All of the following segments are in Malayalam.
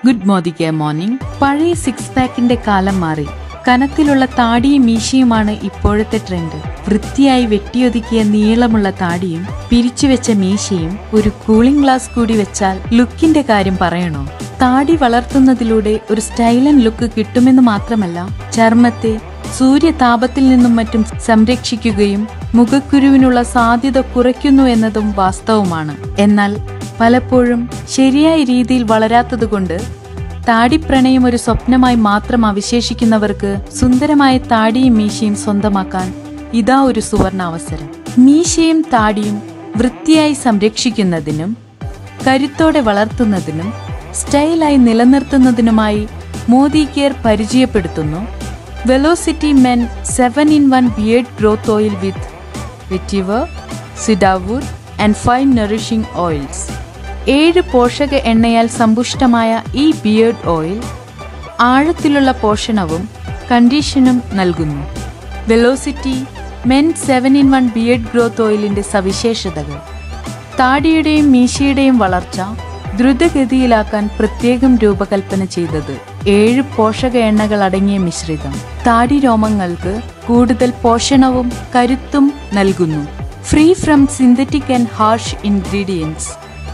ഗുഡ് മോദിക്ക് മോർണിംഗ് പഴയ സിക്സ് പാക്കിന്റെ കാലം മാറി കനത്തിലുള്ള താടിയും മീശയുമാണ് ഇപ്പോഴത്തെ ട്രെൻഡ് വൃത്തിയായി വെട്ടിയൊതുക്കിയ നീളമുള്ള താടിയും പിരിച്ചുവെച്ച മീശയും ഒരു കൂളിംഗ് ഗ്ലാസ് കൂടി വെച്ചാൽ ലുക്കിന്റെ കാര്യം പറയണോ താടി വളർത്തുന്നതിലൂടെ ഒരു സ്റ്റൈലൻ ലുക്ക് കിട്ടുമെന്ന് മാത്രമല്ല ചർമ്മത്തെ സൂര്യതാപത്തിൽ നിന്നും മറ്റും സംരക്ഷിക്കുകയും മുഖക്കുരുവിനുള്ള സാധ്യത കുറയ്ക്കുന്നു എന്നതും വാസ്തവമാണ് എന്നാൽ പലപ്പോഴും ശരിയായ രീതിയിൽ വളരാത്തതുകൊണ്ട് താടിപ്രണയം ഒരു സ്വപ്നമായി മാത്രം അവശേഷിക്കുന്നവർക്ക് സുന്ദരമായ താടിയും മീശയും സ്വന്തമാക്കാൻ ഇതാ ഒരു സുവർണാവസരം മീശയും താടിയും വൃത്തിയായി സംരക്ഷിക്കുന്നതിനും കരുത്തോടെ വളർത്തുന്നതിനും സ്റ്റൈലായി നിലനിർത്തുന്നതിനുമായി മോദി കെയർ പരിചയപ്പെടുത്തുന്നു velocity men seven in one beard growth oil with vetiver cedarwood and fine nourishing oils ഏഴ് പോഷക എണ്ണയാൽ സമ്പുഷ്ടമായ ഈ ബിയേർഡ് ഓയിൽ ആഴത്തിലുള്ള പോഷണവും കണ്ടീഷനും നൽകുന്നു velocity men seven in one beard growth ഓയിലിന്റെ സവിശേഷതകൾ താടിയുടെയും മീശയുടെയും വളർച്ച ദ്രുതഗതിയിലാക്കാൻ പ്രത്യേകം രൂപകൽപ്പന ചെയ്തത് ഏഴ് പോഷക എണ്ണകൾ അടങ്ങിയ മിശ്രിതം താടി രോമങ്ങൾക്ക് കൂടുതൽ പോഷണവും കരുത്തും നൽകുന്നു free from synthetic and harsh ingredients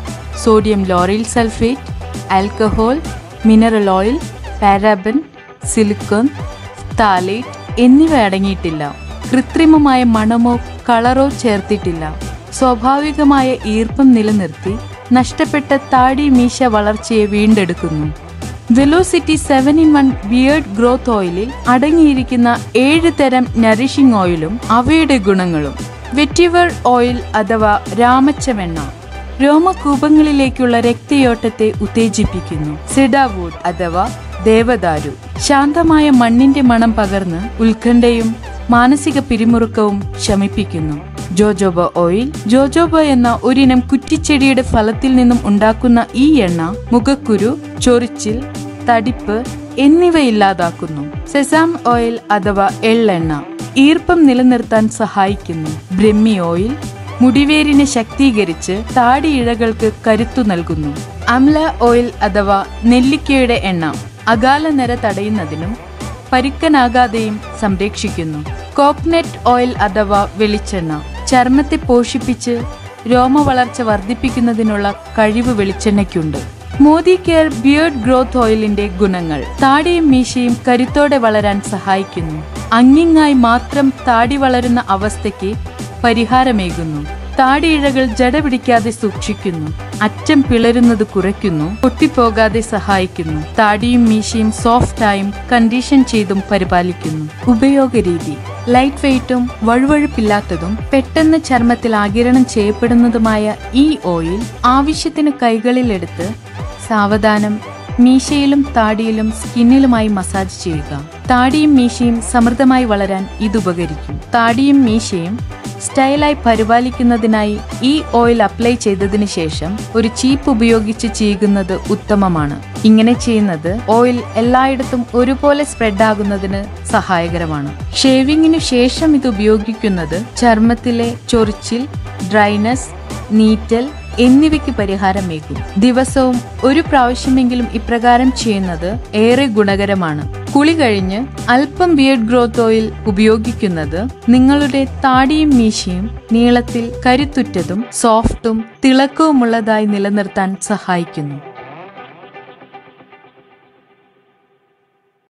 sodium lauryl sulphate alcohol mineral oil paraben silicone phthalate എന്നിവ അടങ്ങിയിട്ടില്ല കൃത്രിമമായ മണമോ കളറോ ചേർത്തിട്ടില്ല സ്വാഭാവികമായ ഈർപ്പം നിലനിർത്തി നഷ്ടപ്പെട്ട താടി മീശ വളർച്ചയെ വീണ്ടെടുക്കുന്നു velocity seven in one beard growth ഓയിലിൽ അടങ്ങിയിരിക്കുന്ന ഏഴ് തരം നറിഷിംഗ് ഓയിലും അവയുടെ ഗുണങ്ങളും വെറ്റിവർ ഓയിൽ അഥവാ രാമച്ചവെണ്ണ രോമകൂപങ്ങളിലേക്കുള്ള രക്തയോട്ടത്തെ ഉത്തേജിപ്പിക്കുന്നു സിഡാവൂഡ് അഥവാ ദേവദാരു ശാന്തമായ മണ്ണിന്റെ മണം പകർന്ന് ഉത്കണ്ഠയും മാനസിക പിരിമുറുക്കവും ശമിപ്പിക്കുന്നു ജോജോബ ഓയിൽ ജോജോബ എന്ന ഒരിനം കുറ്റിച്ചെടിയുടെ ഫലത്തിൽ നിന്നും ഉണ്ടാക്കുന്ന ഈ എണ്ണ മുഖക്കുരു ചൊറിച്ചിൽ തടിപ്പ് എന്നിവ ഇല്ലാതാക്കുന്നു സെസാം ഓയിൽ അഥവാ എള്ളെണ്ണ ഈർപ്പം നിലനിർത്താൻ സഹായിക്കുന്നു ബ്രഹ്മി ഓയിൽ മുടിവേരിനെ ശക്തീകരിച്ച് താടിയിഴകൾക്ക് കരുത്തു നൽകുന്നു അമ്ല ഓയിൽ അഥവാ നെല്ലിക്കയുടെ എണ്ണ അകാല നിര തടയുന്നതിനും പരുക്കനാകാതെയും സംരക്ഷിക്കുന്നു കോക്കനട്ട് ഓയിൽ അഥവാ വെളിച്ചെണ്ണ ചർമ്മത്തെ പോഷിപ്പിച്ച് രോമവളർച്ച വർദ്ധിപ്പിക്കുന്നതിനുള്ള കഴിവ് വെളിച്ചെണ്ണയ്ക്കുണ്ട് മോദി കെയർ ബിയേർഡ് ഗ്രോത്ത് ഓയിലിന്റെ ഗുണങ്ങൾ താടിയും മീശയും കരുത്തോടെ വളരാൻ സഹായിക്കുന്നു അങ്ങിങ്ങായി മാത്രം താടി വളരുന്ന അവസ്ഥയ്ക്ക് പരിഹാരമേകുന്നു താടിയിഴകൾ ജട പിടിക്കാതെ സൂക്ഷിക്കുന്നു അറ്റം പിളരുന്നത് കുറയ്ക്കുന്നു പൊട്ടിപ്പോകാതെ സഹായിക്കുന്നു താടിയും മീശയും സോഫ്റ്റായും കണ്ടീഷൻ ചെയ്തും പരിപാലിക്കുന്നു ഉപയോഗരീതി ലൈറ്റ് വെയ്റ്റും വഴുവഴുപ്പില്ലാത്തതും പെട്ടെന്ന് ചർമ്മത്തിൽ ആകിരണം ചെയ്യപ്പെടുന്നതുമായ ഈ ഓയിൽ ആവശ്യത്തിന് കൈകളിലെടുത്ത് സാവധാനം മീശയിലും താടിയിലും സ്കിന്നിലുമായി മസാജ് ചെയ്യുക താടിയും മീശയും സമൃദ്ധമായി വളരാൻ ഇത് ഉപകരിക്കും താടിയും മീശയും സ്റ്റൈലായി പരിപാലിക്കുന്നതിനായി ഈ ഓയിൽ അപ്ലൈ ചെയ്തതിനു ശേഷം ഒരു ചീപ്പ് ഉപയോഗിച്ച് ചെയ്യുന്നത് ഉത്തമമാണ് ഇങ്ങനെ ചെയ്യുന്നത് ഓയിൽ എല്ലായിടത്തും ഒരുപോലെ സ്പ്രെഡ് ആകുന്നതിന് സഹായകരമാണ് ഷേവിങ്ങിനു ശേഷം ഇത് ഉപയോഗിക്കുന്നത് ചർമ്മത്തിലെ ചൊറിച്ചിൽ ഡ്രൈനസ് നീറ്റൽ എന്നിവയ്ക്ക് പരിഹാരമേകും ദിവസവും ഒരു പ്രാവശ്യമെങ്കിലും ഇപ്രകാരം ചെയ്യുന്നത് ഏറെ ഗുണകരമാണ് കുളി കഴിഞ്ഞ് അല്പം ബിയർഡ് ഗ്രോത്ത് ഓയിൽ ഉപയോഗിക്കുന്നത് നിങ്ങളുടെ താടിയും മീശയും നീളത്തിൽ കരുത്തുറ്റതും സോഫ്റ്റും തിളക്കവുമുള്ളതായി നിലനിർത്താൻ സഹായിക്കുന്നു